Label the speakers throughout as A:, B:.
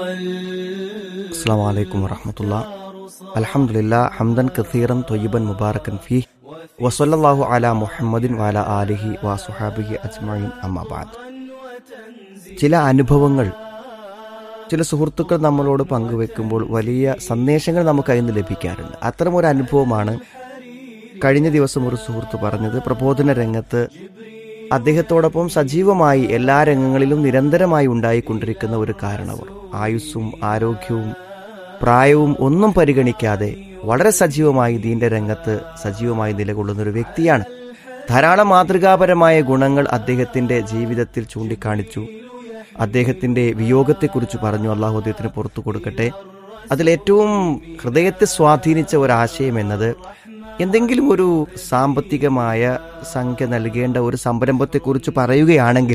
A: അസ്സാം വലൈക്കും വറഹമത്തുള്ള അലഹമുല്ല ഹംദൻ കസീറൻ തൊയ്യബൻ മുബാറക്കൻ ഫി വസല്ലാഹു അല മുഹമ്മദിൻ വാല ആലിഹി വാസുഹാബിഹി അജ്മീൻ അമ്മബാദ് ചില അനുഭവങ്ങൾ ചില സുഹൃത്തുക്കൾ നമ്മളോട് പങ്കുവെക്കുമ്പോൾ വലിയ സന്ദേശങ്ങൾ നമുക്ക് അതിൽ നിന്ന് ലഭിക്കാറുണ്ട് അത്തരം ഒരു അനുഭവമാണ് കഴിഞ്ഞ ദിവസം ഒരു സുഹൃത്ത് പറഞ്ഞത് പ്രബോധന രംഗത്ത് അദ്ദേഹത്തോടൊപ്പം സജീവമായി എല്ലാ രംഗങ്ങളിലും നിരന്തരമായി ഉണ്ടായിക്കൊണ്ടിരിക്കുന്ന ഒരു കാരണവർ ആയുസ്സും ആരോഗ്യവും പ്രായവും ഒന്നും പരിഗണിക്കാതെ വളരെ സജീവമായി ദീന്റെ രംഗത്ത് സജീവമായി നിലകൊള്ളുന്ന ഒരു വ്യക്തിയാണ് ധാരാളം മാതൃകാപരമായ ഗുണങ്ങൾ അദ്ദേഹത്തിന്റെ ജീവിതത്തിൽ ചൂണ്ടിക്കാണിച്ചു അദ്ദേഹത്തിന്റെ വിയോഗത്തെക്കുറിച്ച് പറഞ്ഞു അള്ളാഹു അദ്ദേഹത്തിന് പുറത്തു കൊടുക്കട്ടെ അതിലേറ്റവും ഹൃദയത്തെ സ്വാധീനിച്ച ഒരാശയം എന്നത് എന്തെങ്കിലും ഒരു സാമ്പത്തികമായ സംഖ്യ നൽകേണ്ട ഒരു സംരംഭത്തെക്കുറിച്ച് പറയുകയാണെങ്കിൽ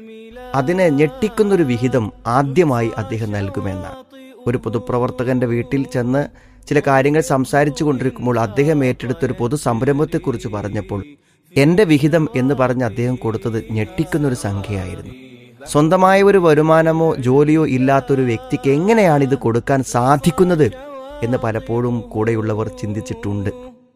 A: അതിനെ ഞെട്ടിക്കുന്നൊരു വിഹിതം ആദ്യമായി അദ്ദേഹം നൽകുമെന്നാണ് ഒരു പൊതുപ്രവർത്തകന്റെ വീട്ടിൽ ചെന്ന് ചില കാര്യങ്ങൾ സംസാരിച്ചു കൊണ്ടിരിക്കുമ്പോൾ അദ്ദേഹം ഏറ്റെടുത്ത ഒരു പൊതു സംരംഭത്തെക്കുറിച്ച് പറഞ്ഞപ്പോൾ എന്റെ വിഹിതം എന്ന് പറഞ്ഞ് അദ്ദേഹം കൊടുത്തത് ഞെട്ടിക്കുന്നൊരു സംഖ്യയായിരുന്നു സ്വന്തമായ ഒരു വരുമാനമോ ജോലിയോ ഇല്ലാത്തൊരു വ്യക്തിക്ക് എങ്ങനെയാണ് ഇത് കൊടുക്കാൻ സാധിക്കുന്നത് എന്ന് പലപ്പോഴും കൂടെയുള്ളവർ ചിന്തിച്ചിട്ടുണ്ട്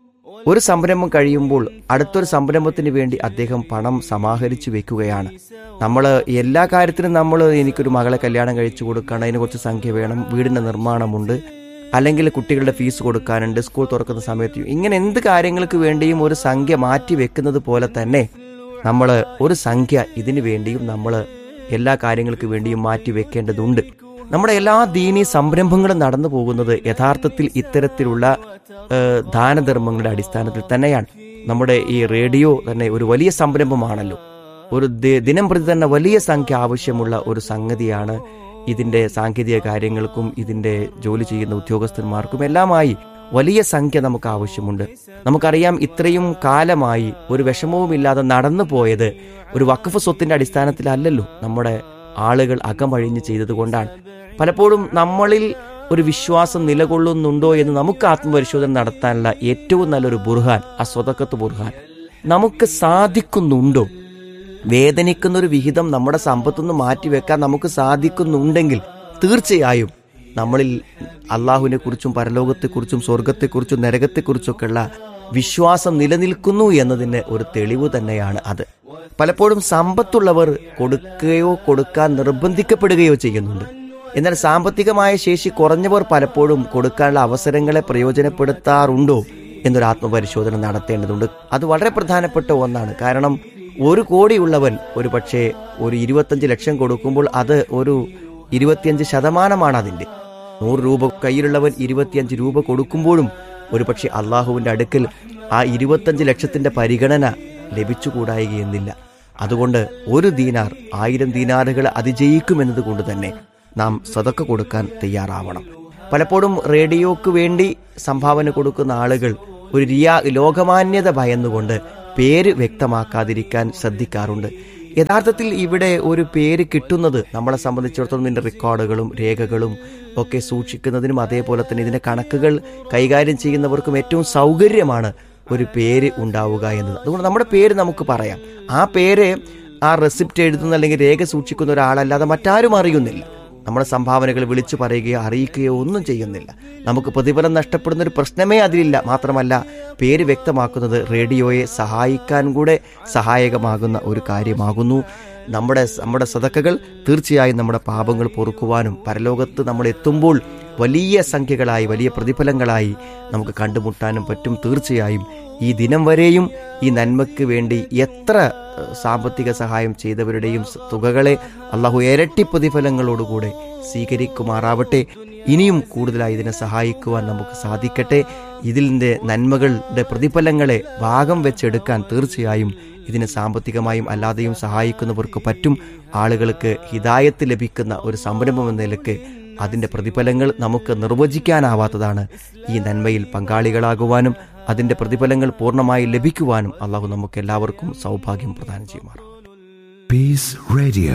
A: ഒരു സംരംഭം കഴിയുമ്പോൾ അടുത്തൊരു സംരംഭത്തിന് വേണ്ടി അദ്ദേഹം പണം സമാഹരിച്ചു വെക്കുകയാണ് നമ്മൾ എല്ലാ കാര്യത്തിനും നമ്മൾ എനിക്കൊരു മകളെ കല്യാണം കഴിച്ചു കൊടുക്കണം അതിന് കുറച്ച് സംഖ്യ വേണം വീടിന്റെ നിർമ്മാണമുണ്ട് അല്ലെങ്കിൽ കുട്ടികളുടെ ഫീസ് കൊടുക്കാനുണ്ട് സ്കൂൾ തുറക്കുന്ന സമയത്ത് ഇങ്ങനെ എന്ത് കാര്യങ്ങൾക്ക് വേണ്ടിയും ഒരു സംഖ്യ മാറ്റി വെക്കുന്നത് പോലെ തന്നെ നമ്മൾ ഒരു സംഖ്യ ഇതിനു വേണ്ടിയും നമ്മൾ എല്ലാ കാര്യങ്ങൾക്ക് വേണ്ടിയും മാറ്റി വെക്കേണ്ടതുണ്ട് നമ്മുടെ എല്ലാ ദീനീ സംരംഭങ്ങളും നടന്നു പോകുന്നത് യഥാർത്ഥത്തിൽ ഇത്തരത്തിലുള്ള ദാനധർമ്മങ്ങളുടെ അടിസ്ഥാനത്തിൽ തന്നെയാണ് നമ്മുടെ ഈ റേഡിയോ തന്നെ ഒരു വലിയ സംരംഭമാണല്ലോ ഒരു ദിനം പ്രതി തന്നെ വലിയ സംഖ്യ ആവശ്യമുള്ള ഒരു സംഗതിയാണ് ഇതിന്റെ സാങ്കേതിക കാര്യങ്ങൾക്കും ഇതിന്റെ ജോലി ചെയ്യുന്ന ഉദ്യോഗസ്ഥന്മാർക്കും എല്ലാമായി വലിയ സംഖ്യ നമുക്ക് ആവശ്യമുണ്ട് നമുക്കറിയാം ഇത്രയും കാലമായി ഒരു വിഷമവുമില്ലാതെ നടന്നു പോയത് ഒരു വഖഫ് സ്വത്തിന്റെ അടിസ്ഥാനത്തിലല്ലല്ലോ നമ്മുടെ ആളുകൾ അകമഴിഞ്ഞ് ചെയ്തതുകൊണ്ടാണ് പലപ്പോഴും നമ്മളിൽ ഒരു വിശ്വാസം നിലകൊള്ളുന്നുണ്ടോ എന്ന് നമുക്ക് ആത്മപരിശോധന നടത്താനുള്ള ഏറ്റവും നല്ലൊരു ബുർഹാൻ ആ സ്വതക്കത്ത് ബുർഹാൻ നമുക്ക് സാധിക്കുന്നുണ്ടോ വേദനിക്കുന്ന ഒരു വിഹിതം നമ്മുടെ സമ്പത്തുനിന്ന് മാറ്റിവെക്കാൻ നമുക്ക് സാധിക്കുന്നുണ്ടെങ്കിൽ തീർച്ചയായും നമ്മളിൽ അള്ളാഹുവിനെ കുറിച്ചും പരലോകത്തെക്കുറിച്ചും സ്വർഗത്തെക്കുറിച്ചും നരകത്തെക്കുറിച്ചൊക്കെയുള്ള വിശ്വാസം നിലനിൽക്കുന്നു എന്നതിന് ഒരു തെളിവ് തന്നെയാണ് അത് പലപ്പോഴും സമ്പത്തുള്ളവർ കൊടുക്കുകയോ കൊടുക്കാൻ നിർബന്ധിക്കപ്പെടുകയോ ചെയ്യുന്നുണ്ട് എന്നാൽ സാമ്പത്തികമായ ശേഷി കുറഞ്ഞവർ പലപ്പോഴും കൊടുക്കാനുള്ള അവസരങ്ങളെ പ്രയോജനപ്പെടുത്താറുണ്ടോ എന്നൊരു ആത്മപരിശോധന നടത്തേണ്ടതുണ്ട് അത് വളരെ പ്രധാനപ്പെട്ട ഒന്നാണ് കാരണം ഒരു കോടിയുള്ളവൻ ഒരു പക്ഷേ ഒരു ഇരുപത്തഞ്ച് ലക്ഷം കൊടുക്കുമ്പോൾ അത് ഒരു ഇരുപത്തിയഞ്ച് ശതമാനമാണ് അതിൻ്റെ നൂറ് രൂപ കയ്യിലുള്ളവൻ ഇരുപത്തിയഞ്ച് രൂപ കൊടുക്കുമ്പോഴും ഒരു പക്ഷേ അള്ളാഹുവിൻ്റെ അടുക്കൽ ആ ഇരുപത്തഞ്ച് ലക്ഷത്തിന്റെ പരിഗണന ലഭിച്ചുകൂടായികയെന്നില്ല അതുകൊണ്ട് ഒരു ദീനാർ ആയിരം ദീനാറുകൾ അതിജയിക്കുമെന്നത് കൊണ്ട് തന്നെ നാം സതക്ക കൊടുക്കാൻ തയ്യാറാവണം പലപ്പോഴും റേഡിയോക്ക് വേണ്ടി സംഭാവന കൊടുക്കുന്ന ആളുകൾ ഒരു റിയാ ലോകമാന്യത ഭയന്നുകൊണ്ട് പേര് വ്യക്തമാക്കാതിരിക്കാൻ ശ്രദ്ധിക്കാറുണ്ട് യഥാർത്ഥത്തിൽ ഇവിടെ ഒരു പേര് കിട്ടുന്നത് നമ്മളെ സംബന്ധിച്ചിടത്തോളം ഇതിന്റെ റെക്കോർഡുകളും രേഖകളും ഒക്കെ സൂക്ഷിക്കുന്നതിനും അതേപോലെ തന്നെ ഇതിന്റെ കണക്കുകൾ കൈകാര്യം ചെയ്യുന്നവർക്കും ഏറ്റവും സൗകര്യമാണ് ഒരു പേര് ഉണ്ടാവുക എന്നത് അതുകൊണ്ട് നമ്മുടെ പേര് നമുക്ക് പറയാം ആ പേര് ആ റെസിപ്റ്റ് എഴുതുന്ന അല്ലെങ്കിൽ രേഖ സൂക്ഷിക്കുന്ന ഒരാളല്ലാതെ മറ്റാരും അറിയുന്നില്ല നമ്മുടെ സംഭാവനകൾ വിളിച്ചു പറയുകയോ അറിയിക്കുകയോ ഒന്നും ചെയ്യുന്നില്ല നമുക്ക് പ്രതിഫലം നഷ്ടപ്പെടുന്ന ഒരു പ്രശ്നമേ അതിലില്ല മാത്രമല്ല പേര് വ്യക്തമാക്കുന്നത് റേഡിയോയെ സഹായിക്കാൻ കൂടെ സഹായകമാകുന്ന ഒരു കാര്യമാകുന്നു നമ്മുടെ നമ്മുടെ സതക്കകൾ തീർച്ചയായും നമ്മുടെ പാപങ്ങൾ പൊറുക്കുവാനും പരലോകത്ത് നമ്മൾ എത്തുമ്പോൾ വലിയ സംഖ്യകളായി വലിയ പ്രതിഫലങ്ങളായി നമുക്ക് കണ്ടുമുട്ടാനും പറ്റും തീർച്ചയായും ഈ ദിനം വരെയും ഈ നന്മയ്ക്ക് വേണ്ടി എത്ര സാമ്പത്തിക സഹായം ചെയ്തവരുടെയും തുകകളെ അള്ളാഹു ഇരട്ടി പ്രതിഫലങ്ങളോടുകൂടെ സ്വീകരിക്കുമാറാവട്ടെ ഇനിയും കൂടുതലായി ഇതിനെ സഹായിക്കുവാൻ നമുക്ക് സാധിക്കട്ടെ ഇതിൻ്റെ നന്മകളുടെ പ്രതിഫലങ്ങളെ ഭാഗം വെച്ചെടുക്കാൻ തീർച്ചയായും ഇതിനെ സാമ്പത്തികമായും അല്ലാതെയും സഹായിക്കുന്നവർക്ക് പറ്റും ആളുകൾക്ക് ഹിതായത്ത് ലഭിക്കുന്ന ഒരു സംരംഭം എന്ന നിലക്ക് അതിൻ്റെ പ്രതിഫലങ്ങൾ നമുക്ക് നിർവചിക്കാനാവാത്തതാണ് ഈ നന്മയിൽ പങ്കാളികളാകുവാനും അതിൻ്റെ പ്രതിഫലങ്ങൾ പൂർണ്ണമായി ലഭിക്കുവാനും അള്ളാഹു നമുക്ക് എല്ലാവർക്കും സൗഭാഗ്യം പ്രദാനം ചെയ്യുമാറാം
B: Peace Radio.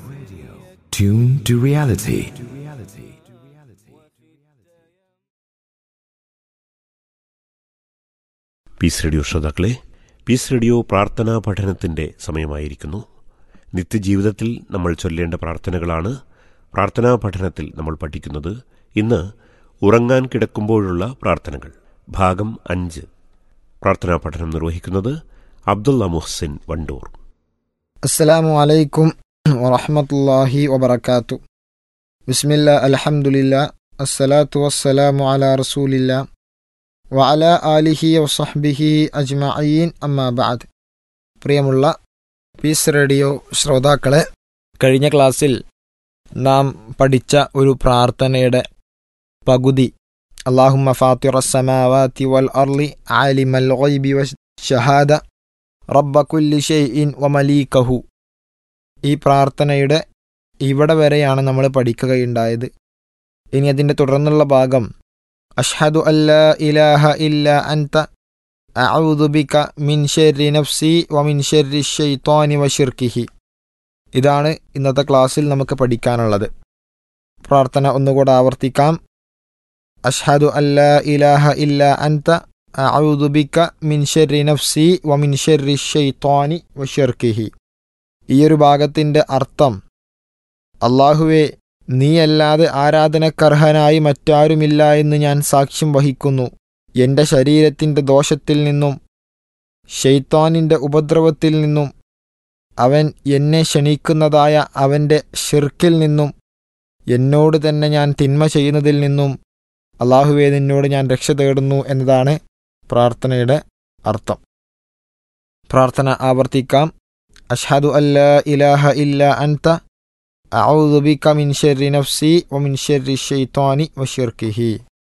B: Tune to reality.
C: Peace radio ശ്രോതാക്കളെ പീസ് റേഡിയോ പ്രാർത്ഥനാ പഠനത്തിന്റെ സമയമായിരിക്കുന്നു നിത്യജീവിതത്തിൽ നമ്മൾ ചൊല്ലേണ്ട പ്രാർത്ഥനകളാണ് പ്രാർത്ഥനാ പഠനത്തിൽ നമ്മൾ പഠിക്കുന്നത് ഇന്ന് ഉറങ്ങാൻ കിടക്കുമ്പോഴുള്ള പ്രാർത്ഥനകൾ ഭാഗം അഞ്ച് പ്രാർത്ഥനാ പഠനം നിർവഹിക്കുന്നത് അബ്ദുള്ള മുഹ്സിൻ വണ്ടൂർ
D: السلام عليكم ورحمة الله وبركاته بسم الله الحمد لله الصلاة والسلام على رسول الله وعلى آله وصحبه أجمعين أما بعد പ്രിയമുള്ള പീസ് റേഡിയോ ശ്രോതാക്കളെ കഴിഞ്ഞ ക്ലാസ്സിൽ നാം പഠിച്ച ഒരു പ്രാർത്ഥനയുടെ പകുതി അള്ളാഹുമ്മ ഫാത്തിറ സമാവാതി വൽ അർലി ആലിമൽ ഗൈബി വശഹാദ റബ്ബ കുല്ലി ഷെയ്ഇൻ വമലീക്കഹു ഈ പ്രാർത്ഥനയുടെ ഇവിടെ വരെയാണ് നമ്മൾ പഠിക്കുകയുണ്ടായത് ഇനി അതിൻ്റെ തുടർന്നുള്ള ഭാഗം അഷ്ഹദു അല്ലാ ഇലാഹ ഇല്ല അൻത അഊദു ബിക മിൻ ഷെറി നഫ്സി വമിൻ ഷെറി ഷെയ്ത്താനി വഷിർക്കിഹി ഇതാണ് ഇന്നത്തെ ക്ലാസ്സിൽ നമുക്ക് പഠിക്കാനുള്ളത് പ്രാർത്ഥന ഒന്നുകൂടെ ആവർത്തിക്കാം അഷ്ഹദു അല്ലാ ഇലാഹ ഇല്ല അൻത അഊദു ബിക മിൻ ഷെറി നഫ്സി വമിൻ ഷെറി ഷെയ്ത്താനി വഷിർക്കിഹി ഈ ഒരു ഭാഗത്തിൻ്റെ അർത്ഥം അള്ളാഹുവെ നീയല്ലാതെ ആരാധനക്കർഹനായി മറ്റാരുമില്ല എന്ന് ഞാൻ സാക്ഷ്യം വഹിക്കുന്നു എൻ്റെ ശരീരത്തിൻ്റെ ദോഷത്തിൽ നിന്നും ഷെയ്ത്താനിൻ്റെ ഉപദ്രവത്തിൽ നിന്നും അവൻ എന്നെ ക്ഷണിക്കുന്നതായ അവൻ്റെ ഷിർക്കിൽ നിന്നും എന്നോട് തന്നെ ഞാൻ തിന്മ ചെയ്യുന്നതിൽ നിന്നും അള്ളാഹുവെ നിന്നോട് ഞാൻ രക്ഷ തേടുന്നു എന്നതാണ് പ്രാർത്ഥനയുടെ അർത്ഥം പ്രാർത്ഥന ആവർത്തിക്കാം അഷ്ഹദു അല്ലാ ഇലാഹ ഇല്ല അൻത അഊദു ബിക മിൻ ഷെറി നഫ്സി വമിൻ ഷെറി ഷെയ്ത്താനി വഷിർക്കിഹി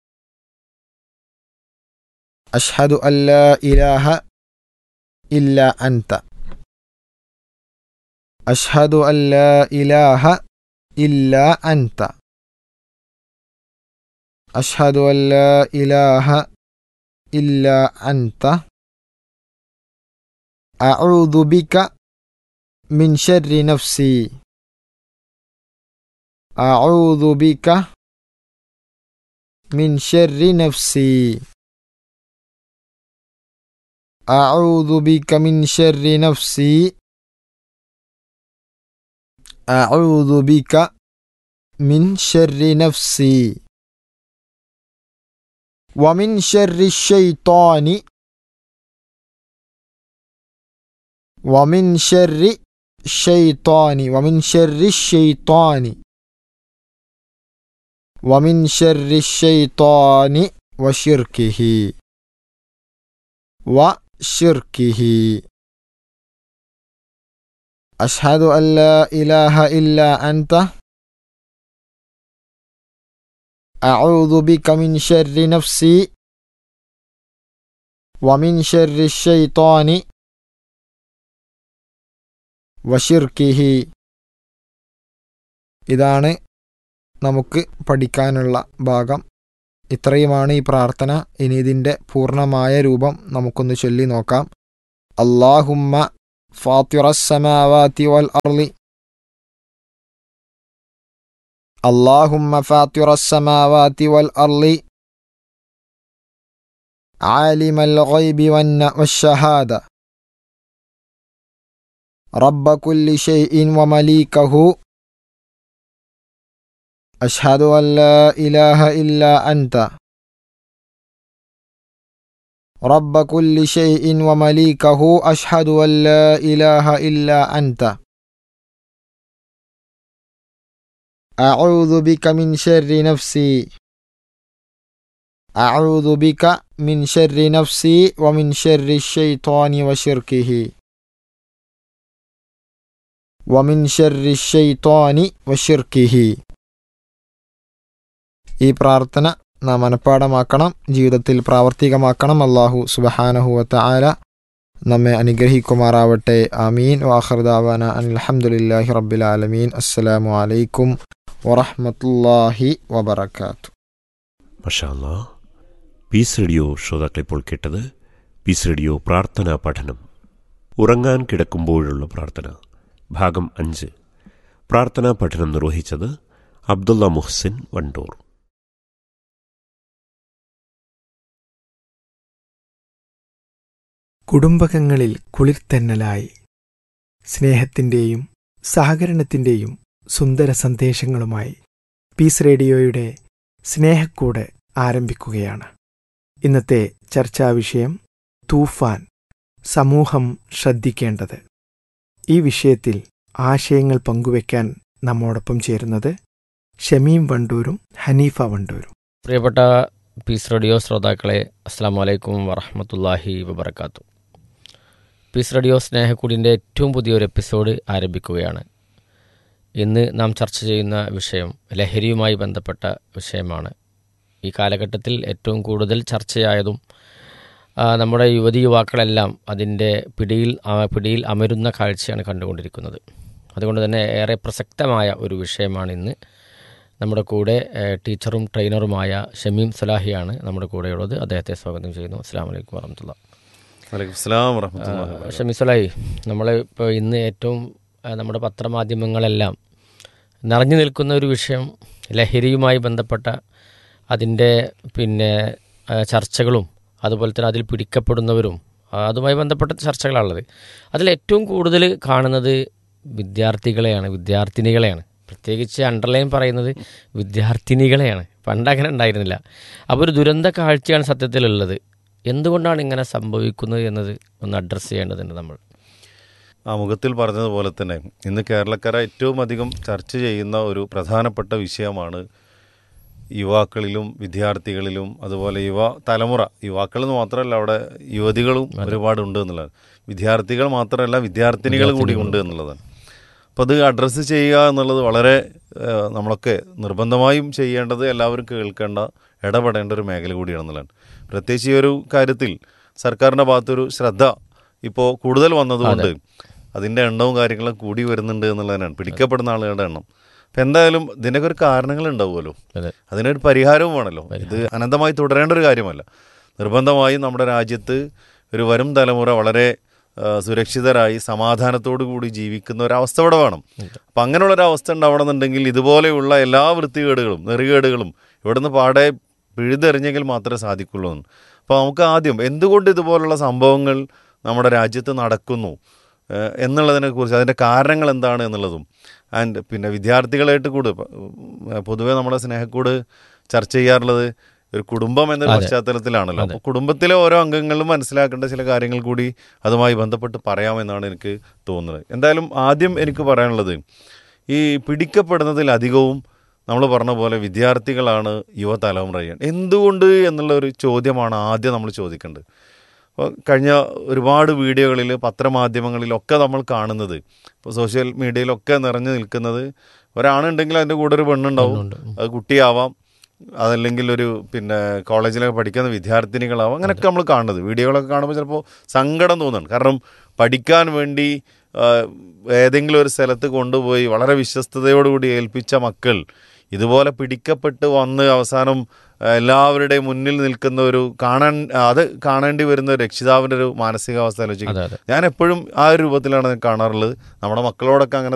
D: അഷ്ഹദു അല്ലാ ഇലാഹ ഇല്ല അൻത അഷ്ഹദു അല്ലാ ഇലാഹ ഇല്ല അൻത അഷ്ഹദു അല്ലാ ഇലാഹ ഇല്ല അൻത أعوذ بك من شر نفسي أعوذ بك من شر نفسي أعوذ بك من شر نفسي أعوذ بك من شر نفسي ومن شر الشيطان ومن شر الشيطان ومن شر الشيطان ومن شر الشيطان وشركه وشركه أشهد أن لا إله إلا أنت أعوذ بك من شر نفسي ومن شر الشيطان വഷിർക്കിഹി ഇതാണ് നമുക്ക് പഠിക്കാനുള്ള ഭാഗം ഇത്രയുമാണ് ഈ പ്രാർത്ഥന ഇനി ഇതിൻ്റെ പൂർണ്ണമായ രൂപം നമുക്കൊന്ന് ചൊല്ലി നോക്കാം അള്ളാഹുമ്മ ഫാത്തിറസ്സമാവാതി വൽ അർളി اللهم فاطر السماوات والأرض عالم الغيب والشهادة رب كل شيء ومليكه أشهد أن لا إله إلا أنت رب كل شيء ومليكه أشهد أن لا إله إلا أنت أعوذ بك من شر نفسي أعوذ بك من شر نفسي ومن شر الشيطان وشركه വമിൻ ഷർരി ഷെയ്ത്താനി വഷിർക്കിഹി ഈ പ്രാർത്ഥന നാം മനഃപ്പാടമാക്കണം ജീവിതത്തിൽ പ്രാവർത്തികമാക്കണം അള്ളാഹു സുബഹാനഹുവത്ത ആല നമ്മെ അനുഗ്രഹിക്കുമാറാവട്ടെ ആമീൻ വാഹർദാവാന അനിൽഹമുല്ലാഹി റബ്ബിൽ ആലമീൻ അസ്സലാമു അലൈക്കും വറഹമത്തല്ലാഹി വബർക്കാത്തു
C: മഷാല്ലാ പീസ് റേഡിയോ ശ്രോതാക്കൾ ഇപ്പോൾ കേട്ടത് പീസ് റേഡിയോ പ്രാർത്ഥനാ പഠനം ഉറങ്ങാൻ കിടക്കുമ്പോഴുള്ള പ്രാർത്ഥന ഭാഗം അഞ്ച് പ്രാർത്ഥനാ പഠനം നിർവഹിച്ചത് അബ്ദുള്ള മുഹ്സിൻ വണ്ടൂർ
E: കുടുംബകങ്ങളിൽ കുളിർത്തന്നലായി സ്നേഹത്തിൻ്റെയും സഹകരണത്തിൻ്റെയും സുന്ദര സന്ദേശങ്ങളുമായി പീസ് റേഡിയോയുടെ സ്നേഹക്കൂട് ആരംഭിക്കുകയാണ് ഇന്നത്തെ ചർച്ചാ വിഷയം തൂഫാൻ സമൂഹം ശ്രദ്ധിക്കേണ്ടത് ഈ വിഷയത്തിൽ ആശയങ്ങൾ പങ്കുവയ്ക്കാൻ നമ്മോടൊപ്പം ചേരുന്നത് ഷമീം വണ്ടൂരും ഹനീഫ വണ്ടൂരും
F: പ്രിയപ്പെട്ട പീസ് റേഡിയോ ശ്രോതാക്കളെ അസ്സാം വലൈക്കും വറഹമത്തല്ലാഹി വബർക്കാത്തു പീസ് റേഡിയോ സ്നേഹക്കൂടിൻ്റെ ഏറ്റവും പുതിയൊരു എപ്പിസോഡ് ആരംഭിക്കുകയാണ് ഇന്ന് നാം ചർച്ച ചെയ്യുന്ന വിഷയം ലഹരിയുമായി ബന്ധപ്പെട്ട വിഷയമാണ് ഈ കാലഘട്ടത്തിൽ ഏറ്റവും കൂടുതൽ ചർച്ചയായതും ആ, നമ്മുടെ യുവതി യുവാക്കളെല്ലാം അതിൻ്റെ പിടിയിൽ ആ, പിടിയിൽ അമരുന്ന കാഴ്ചയാണ് കണ്ടുകൊണ്ടിരിക്കുന്നത് അതുകൊണ്ട് തന്നെ ഏറെ പ്രസക്തമായ ഒരു വിഷയമാണ് ഇന്ന് നമ്മുടെ കൂടെ ഏഹ്, ടീച്ചറും ട്രെയിനറുമായ ഷമീം സലാഹിയാണ് നമ്മുടെ കൂടെയുള്ളത് അദ്ദേഹത്തെ സ്വാഗതം ചെയ്യുന്നു അസ്സാം വലൈക്കും വറഹമത്തുള്ള
G: വലൈക്കും സ്ലാം വറഹ്മത്തുള്ളാഹി വബറകാതുഹു.
F: ഷമീം സലാഹി നമ്മൾ ഇപ്പോൾ ഇന്ന് ഏറ്റവും ഏഹ്, നമ്മുടെ പത്രമാധ്യമങ്ങളെല്ലാം നിറഞ്ഞു നിൽക്കുന്ന ഒരു വിഷയം ലഹരിയുമായി ബന്ധപ്പെട്ട അതിൻ്റെ പിന്നെ ഏഹ്, ചർച്ചകളും അതുപോലെ തന്നെ അതിൽ പിടിക്കപ്പെടുന്നവരും ആ, അതുമായി ബന്ധപ്പെട്ട ചർച്ചകളാണുള്ളത് അതിൽ ഏറ്റവും കൂടുതൽ കാണുന്നത് വിദ്യാർത്ഥികളെയാണ് വിദ്യാർത്ഥിനികളെയാണ് പ്രത്യേകിച്ച് അണ്ടർലൈൻ പറയുന്നത് വിദ്യാർത്ഥിനികളെയാണ് പണ്ട് അങ്ങനെ ഉണ്ടായിരുന്നില്ല അപ്പോൾ ഒരു ദുരന്ത കാഴ്ചയാണ് സത്യത്തിലുള്ളത് എന്തുകൊണ്ടാണ് ഇങ്ങനെ സംഭവിക്കുന്നത് എന്നത് ഒന്ന് അഡ്രസ്സ് ചെയ്യേണ്ടതുണ്ട് നമ്മൾ
G: ആ മുഖത്തിൽ പറഞ്ഞതുപോലെ തന്നെ ഇന്ന് കേരളക്കര ഏറ്റവും അധികം ചർച്ച ചെയ്യുന്ന ഒരു പ്രധാനപ്പെട്ട വിഷയമാണ് യുവാക്കളിലും വിദ്യാർത്ഥികളിലും അതുപോലെ യുവ തലമുറ യുവാക്കളെന്ന് മാത്രമല്ല അവിടെ യുവതികളും ഒരുപാടുണ്ട് എന്നുള്ളതാണ് വിദ്യാർത്ഥികൾ മാത്രമല്ല വിദ്യാർത്ഥിനികൾ കൂടി ഉണ്ട് എന്നുള്ളതാണ് അപ്പോൾ അത് അഡ്രസ്സ് ചെയ്യുക എന്നുള്ളത് വളരെ ഏഹ്, നമ്മളൊക്കെ നിർബന്ധമായും ചെയ്യേണ്ടത് എല്ലാവരും കേൾക്കേണ്ട ഇടപെടേണ്ട ഒരു മേഖല കൂടിയാണെന്നുള്ളതാണ് പ്രത്യേകിച്ച് ഈ ഒരു കാര്യത്തിൽ സർക്കാരിൻ്റെ ഭാഗത്തൊരു ശ്രദ്ധ ഇപ്പോൾ കൂടുതൽ വന്നതുകൊണ്ട് അതിൻ്റെ എണ്ണവും കാര്യങ്ങളും കൂടി വരുന്നുണ്ട് എന്നുള്ളതിനാണ് പിടിക്കപ്പെടുന്ന ആളുകളുടെ എണ്ണം അപ്പം എന്തായാലും ഇതിനൊക്കെ ഒരു കാരണങ്ങൾ ഉണ്ടാവുമല്ലോ
F: അതെ
G: അതിനൊരു പരിഹാരവും വേണമല്ലോ ഇത് അനന്തമായി തുടരേണ്ട ഒരു കാര്യമല്ല നിർബന്ധമായും നമ്മുടെ രാജ്യത്ത് ഒരു വരും തലമുറ വളരെ ആ, സുരക്ഷിതരായി സമാധാനത്തോടു കൂടി ജീവിക്കുന്ന ഒരവസ്ഥ ഇവിടെ വേണം അപ്പം അങ്ങനെയുള്ള ഒരു അവസ്ഥ ഉണ്ടാവണമെന്നുണ്ടെങ്കിൽ ഇതുപോലെയുള്ള എല്ലാ വൃത്തികേടുകളും നെറികേടുകളും ഇവിടുന്ന് പാടെ പിഴുതെറിഞ്ഞെങ്കിൽ മാത്രമേ സാധിക്കുള്ളൂ എന്ന്. അപ്പോൾ നമുക്ക് ആദ്യം എന്തുകൊണ്ട് ഇതുപോലുള്ള സംഭവങ്ങൾ നമ്മുടെ രാജ്യത്ത് നടക്കുന്നു ഏഹ് എന്നുള്ളതിനെ കുറിച്ച് അതിൻ്റെ കാരണങ്ങൾ എന്താണ് എന്നുള്ളതും ആൻഡ് പിന്നെ വിദ്യാർത്ഥികളായിട്ട് കൂട് ഏഹ് പൊതുവേ നമ്മുടെ സ്നേഹക്കൂട് ചർച്ച ചെയ്യാറുള്ളത് ഒരു കുടുംബം എന്ന
F: അതെ.
G: പശ്ചാത്തലത്തിലാണല്ലോ
F: അതെ.
G: അപ്പോൾ കുടുംബത്തിലെ ഓരോ അംഗങ്ങളും മനസ്സിലാക്കേണ്ട ചില കാര്യങ്ങൾ കൂടി അതുമായി ബന്ധപ്പെട്ട് പറയാമെന്നാണ് എനിക്ക് തോന്നുന്നത് എന്തായാലും ആദ്യം എനിക്ക് പറയാനുള്ളത് ഈ പിടിക്കപ്പെടുന്നതിലധികവും നമ്മൾ പറഞ്ഞ പോലെ വിദ്യാർത്ഥികളാണ് യുവതലമുറയാണ് എന്തുകൊണ്ട് എന്നുള്ള ഒരു ചോദ്യമാണ് ആദ്യം നമ്മൾ ചോദിക്കേണ്ടത് അപ്പോൾ കഴിഞ്ഞ ഒരുപാട് വീഡിയോകളിൽ പത്രമാധ്യമങ്ങളിലൊക്കെ നമ്മൾ കാണുന്നത് ഇപ്പോൾ സോഷ്യൽ മീഡിയയിലൊക്കെ നിറഞ്ഞു നിൽക്കുന്നത് ഒരാണുണ്ടെങ്കിൽ അതിൻ്റെ കൂടെ ഒരു പെണ്ണുണ്ടാവും
F: പെണ്ണുണ്ട്.
G: അത് കുട്ടിയാവാം അതല്ലെങ്കിൽ ഒരു പിന്നെ കോളേജിലൊക്കെ പഠിക്കുന്ന വിദ്യാർത്ഥിനികളാവാം അങ്ങനെയൊക്കെ നമ്മൾ കാണുന്നത് വീഡിയോകളൊക്കെ കാണുമ്പോൾ ചിലപ്പോൾ സങ്കടം തോന്നുന്നുണ്ട് കാരണം പഠിക്കാൻ വേണ്ടി ആ, ഏതെങ്കിലും ഒരു സ്ഥലത്ത് കൊണ്ടുപോയി വളരെ വിശ്വസ്തയോടുകൂടി ഏൽപ്പിച്ച മക്കൾ ഇതുപോലെ പിടിക്കപ്പെട്ട് വന്ന് അവസാനം ആ, എല്ലാവരുടെയും മുന്നിൽ നിൽക്കുന്ന ഒരു കാണാൻ അത് കാണേണ്ടി വരുന്ന ഒരു രക്ഷിതാവിൻ്റെ ഒരു മാനസികാവസ്ഥ ആലോചിക്കും
F: അതെ അതെ
G: ഞാൻ എപ്പോഴും ആ ഒരു രൂപത്തിലാണ് കാണാറുള്ളത് നമ്മുടെ മക്കളോടൊക്കെ അങ്ങനെ